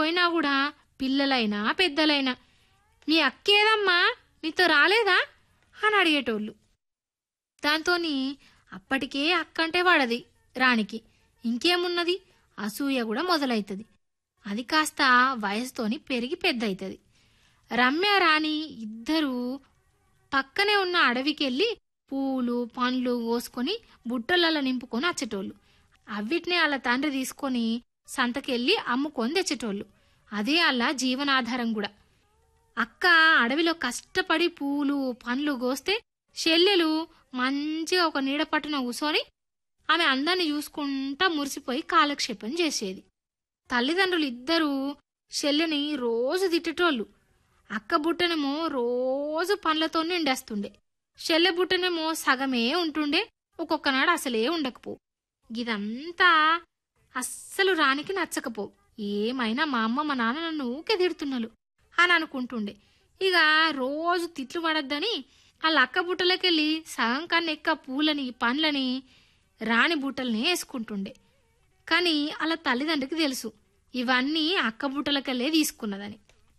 పోయినా కూడా పిల్లలైనా పెద్దలైనా మీ అక్కేదమ్మా నీతో రాలేదా అని అడిగేటోళ్ళు దాంతోని అప్పటికే అక్కంటే వాడది రాణికి ఇంకేమున్నది అసూయ కూడా మొదలైతది అది కాస్త వయసుతోని పెరిగి పెద్ద అవుతుంది రమ్య రాణి ఇద్దరూ పక్కనే ఉన్న అడవికెళ్ళి పూలు పండ్లు కోసుకొని బుట్టలలో నింపుకొని వచ్చేటోళ్ళు అవిటినే వాళ్ళ తండ్రి తీసుకొని సంతకెళ్ళి అమ్ముకొని తెచ్చేటోళ్ళు అదే వాళ్ళ జీవనాధారం కూడా అక్క అడవిలో కష్టపడి పూలు పండ్లు కోస్తే చెల్లెలు మంచిగా ఒక నీడ పట్టున కూసోని ఆమె అందాన్ని చూసుకుంటా మురిసిపోయి కాలక్షేపం చేసేది తల్లిదండ్రులు ఇద్దరూ చెల్లెని రోజు తిట్టేటోళ్ళు అక్క బుట్టనేమో రోజు పండ్లతో నిండేస్తుండే చెల్లె బుట్టనేమో సగమే ఉంటుండే ఒక్కొక్కనాడు అసలే ఉండకపో ఇదంతా అస్సలు రానికి నచ్చకపో ఏమైనా మా అమ్మ మా నాన్న నన్ను ఊకే తిడుతున్నారు అని అనుకుంటుండే ఇక రోజు తిట్లు పడద్దని వాళ్ళ అక్క బుట్టలకెళ్ళి సగం కన్నా ఎక్క పూలని పండ్లని రాణి బుట్టల్ని వేసుకుంటుండే కానీ వాళ్ళ తల్లిదండ్రికి తెలుసు ఇవన్నీ అక్క బుట్టలకెళ్ళే తీసుకున్నదని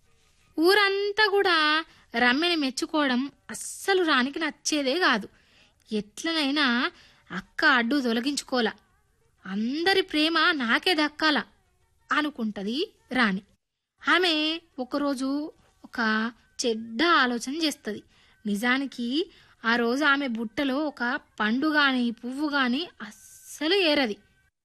ఊరంతా కూడా రమ్యని మెచ్చుకోవడం అస్సలు రానికి నచ్చేదే కాదు ఎట్లనైనా అక్క అడ్డు తొలగించుకోలా అందరి ప్రేమ నాకే దక్కాల అనుకుంటది రాణి ఆమె ఒకరోజు ఒక చెడ్డ ఆలోచన చేస్తుంది నిజానికి ఆ రోజు ఆమె బుట్టలో ఒక పండు గాని పువ్వు గాని అస్సలు ఏరది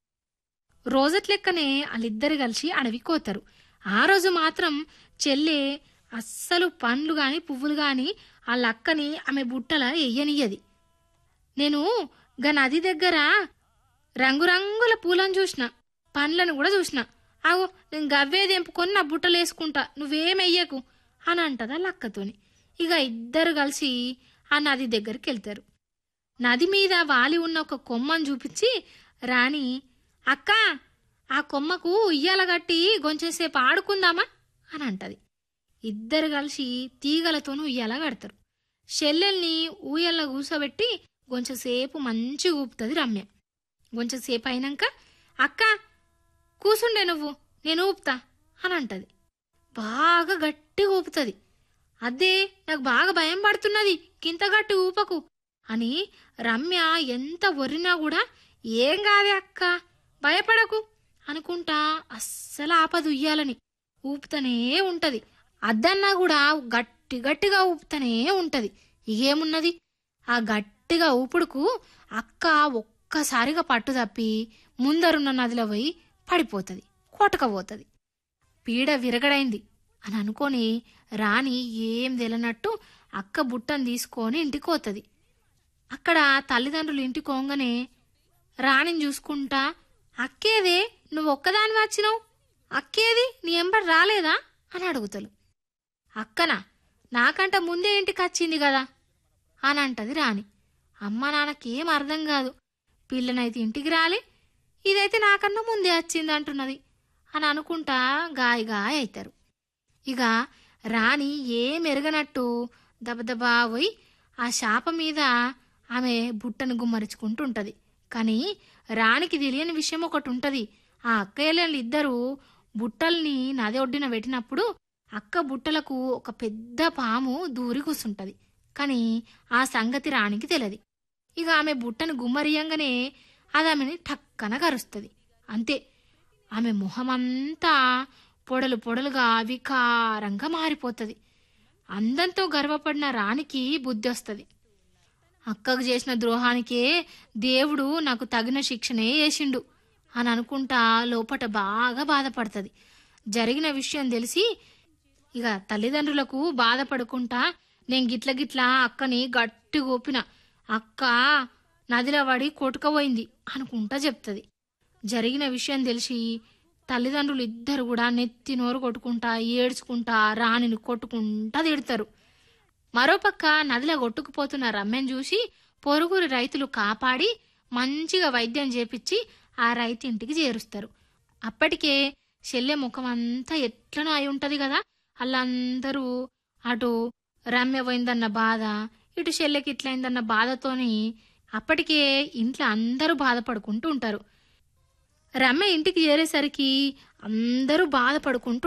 రోజట్లెక్కనే వాళ్ళిద్దరు కలిసి అడవికి పోతారు ఆ రోజు మాత్రం చెల్లె అస్సలు పండ్లు గాని పువ్వులు గాని వాళ్ళ అక్కని ఆమె బుట్టల ఎయ్యనియ్యది నేను గా నది దగ్గర రంగురంగుల పూలను చూసిన పండ్లను కూడా చూసిన ఆగో నేను గవ్వే తెంపుకొని నా బుట్టలు వేసుకుంటా నువ్వేమెయ్యకు అని అంటది వాళ్ళ అక్కతోని ఇక ఇద్దరు కలిసి ఆ నది దగ్గరికి వెళ్తారు నది మీద వాలి ఉన్న ఒక కొమ్మను చూపించి రాణి అక్క ఆ కొమ్మకు ఉయ్యాల గట్టి కొంచెంసేపు ఆడుకుందామా అని అంటది ఇద్దరు కలిసి తీగలతోనూ ఉయ్యాల కడతారు షెల్లెల్ని ఊయల్ల కూసోబెట్టి కొంచెంసేపు మంచిగా ఊపుతుంది రమ్య కొంచెంసేపు అయినాక అక్క కూసుండే నువ్వు నేను ఊపుతా అని అంటది బాగా గట్టిగా ఊపుతుంది అదే నాకు బాగా భయం పడుతున్నది కింత గట్టి ఊపకు అని రమ్య ఎంత ఒరినా కూడా ఏం కాదే అక్క భయపడకు అనుకుంటా అస్సలు ఆపదు ఉయ్యాలని ఊపుతనే ఉంటది అద్దన్నా కూడా గట్టి గట్టిగా ఊపుతనే ఉంటది ఏమున్నది ఆ గట్టిగా ఊపుడుకు అక్క ఒక్కసారిగా పట్టు తప్పి ముందరున్న నదిలో పోయి పడిపోతుంది కొట్టకపోతుంది పీడ విరగడైంది అని అనుకొని రాణి ఏం తెలియనట్టు అక్క బుట్టను తీసుకొని ఇంటికి పోతుంది అక్కడ తల్లిదండ్రులు ఇంటికి పోగానే రాణిని చూసుకుంటా అక్కేదే నువ్వు ఒక్కదాని వచ్చినావు అక్కేది నీ ఎంబడి రాలేదా అని అడుగుతారు అక్కనా నాకంట ముందే ఇంటికి వచ్చింది కదా అని అంటది రాణి అమ్మ నాన్నకేం అర్థం కాదు పిల్లనైతే ఇంటికి రాలే ఇదైతే నాకన్నా ముందే వచ్చింది అంటున్నది అని అనుకుంటా గాయ గాయ అవుతారు ఇక రాణి ఏం ఎరగనట్టు దబదబా పోయి ఆ శాప మీద ఆమె బుట్టను గుమ్మరించుకుంటూ ఉంటది కానీ రాణికి తెలియని విషయం ఒకటి ఉంటది ఆ అక్కయ్యలు ఇద్దరు బుట్టల్ని నది ఒడ్డున పెట్టినప్పుడు అక్క బుట్టలకు ఒక పెద్ద పాము దూరి కూసుంటది కానీ ఆ సంగతి రాణికి తెలియదు ఇక ఆమె బుట్టను గుమ్మరియంగానే అది ఆమెని టక్కన కరుస్తుంది అంతే ఆమె మొహమంతా పొడలు పొడలుగా వికారంగా మారిపోతుంది అందంతో గర్వపడిన రాణికి బుద్ధి వస్తుంది అక్కకు చేసిన ద్రోహానికే దేవుడు నాకు తగిన శిక్షనే వేసిండు అని అనుకుంటా లోపట బాగా బాధపడుతుంది జరిగిన విషయం తెలిసి ఇక తల్లిదండ్రులకు బాధపడుకుంటా నేను గిట్ల గిట్ల అక్కని గట్టి ఊపిన అక్క నదిలో పడి కొట్టుకపోయింది అనుకుంటా చెప్తుంది జరిగిన విషయం తెలిసి తల్లిదండ్రులు ఇద్దరు కూడా నెత్తి నోరు కొట్టుకుంటా ఏడ్చుకుంటా రాణిని కొట్టుకుంటా తిడతారు మరోపక్క నదిలో కొట్టుకుపోతున్న రమ్యను చూసి పొరుగురి రైతులు కాపాడి మంచిగా వైద్యం చేపించి ఆ రైతు ఇంటికి చేరుస్తారు అప్పటికే చెల్లె ముఖం అంతా ఎట్లనో అయి ఉంటది కదా వాళ్ళందరూ అటు రమ్య పోయిందన్న బాధ ఇటు చెల్లెకి ఇట్లయిందన్న బాధతోని అప్పటికే ఇంట్లో అందరూ బాధపడుకుంటూ ఉంటారు రమ్య ఇంటికి చేరేసరికి అందరూ బాధపడుకుంటూ